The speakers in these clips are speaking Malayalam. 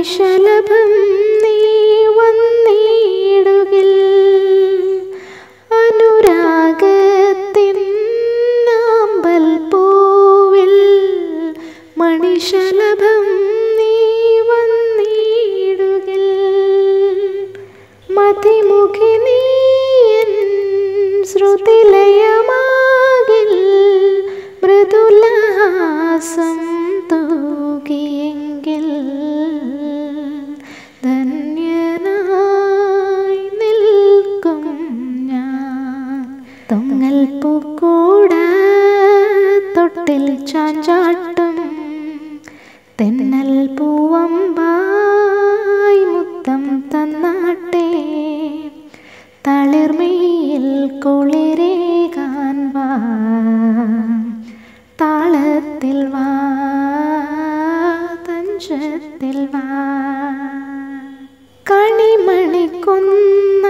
മണിശലഭം നീ വന്നിടുകിൽ അനുരാഗത്തിൻ നാമ്പൽ പൂവിൽ മണിശലഭം നീ വന്നിടുകിൽ മതിമുഖിനീയൻ ശ്രുതിലയമാകിൽ മൃദുലഹാസം തൂകിയെങ്കിൽ ധന്യനായി നിൽക്കും ഞാൻ തൊങ്ങൽ പൂക്കൂട തൊട്ടിൽ ചാഞ്ചാട്ടും തെന്നൽ പൂവമ്പായി മുത്തം തന്നാട്ടെ തളിർമയിൽ കുളിരേകാൻ വാ താളത്തിൽ വാ തഞ്ചത്തിൽ വാ കണിമണിക്കൊന്ന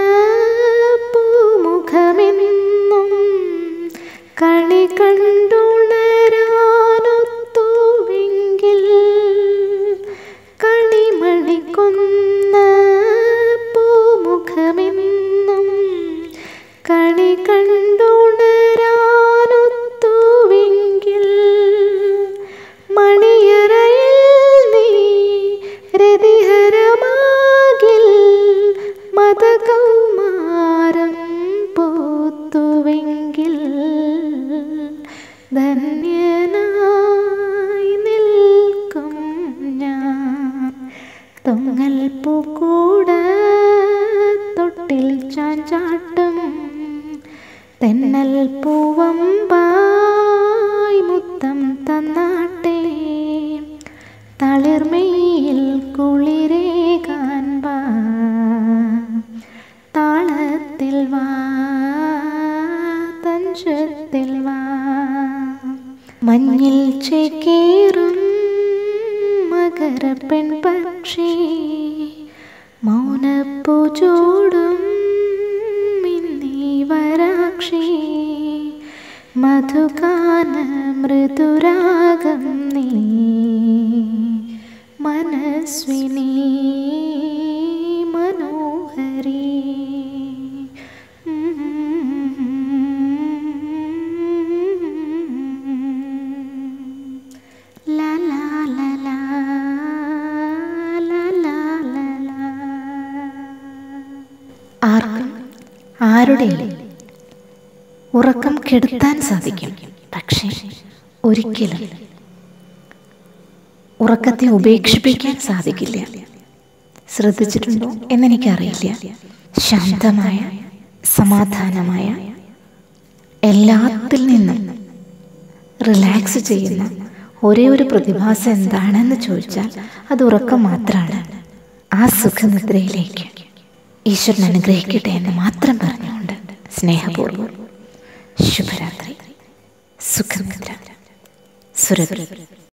പൂമുഖമെന്നും കണി കണ്ടുണരാനൊത്തുവെങ്കിൽ കണിമണിക്കൊന്ന പൂമുഖമെന്നും കണി കണ്ടുണരാനൊത്തുവെങ്കിൽ മണിയറയിൽ നീ രതിഹരമാകിൽ മതകൗമാരം പൂത്തുവെങ്കിൽ ധന്യനായി നിൽക്കും ഞാൻ തൊങ്ങൽ പൂക്കൂട തൊട്ടിൽ ചാഞ്ചാട്ടും തെന്നൽ പൂവമ്പായി മുത്തം തന്നാട്ടെ തളിർമയിൽ കുളിരേകാൻ വാ താളത്തിൽ വാ തഞ്ചത്തിൽ വാ മഞ്ഞിൽ ചേക്കേറും മകര പെൺപക്ഷി മൗനപ്പൂ ചൂടും മിന്നീ വരാക്ഷി മധുകാന മൃദുരാഗം നീ മനസ്വിനി മനോഹരി ലാ ലാ ലാ ലാ ലാ ലാ ലാ ലാ. ആർക്കും ആരുടെയും ഉറക്കം കെടുത്താൻ സാധിക്കും പക്ഷേ ഒരിക്കലും ഉറക്കത്തെ ഉപേക്ഷിപ്പിക്കാൻ സാധിക്കില്ല ശ്രദ്ധിച്ചിട്ടുണ്ടോ എന്നെനിക്കറിയില്ല ശാന്തമായ സമാധാനമായ എല്ലാത്തിൽ നിന്നും റിലാക്സ് ചെയ്യുന്ന ഒരേ ഒരു പ്രതിഭാസം എന്താണെന്ന് ചോദിച്ചാൽ അത് ഉറക്കം മാത്രമാണ് ആ സുഖനിദ്രയിലേക്ക് ഈശ്വരൻ അനുഗ്രഹിക്കട്ടെ എന്ന് മാത്രം പറഞ്ഞുകൊണ്ട് സ്നേഹപൂർവ്വം ശുഭരാത്രി സുഖനിദ്ര സുരഭി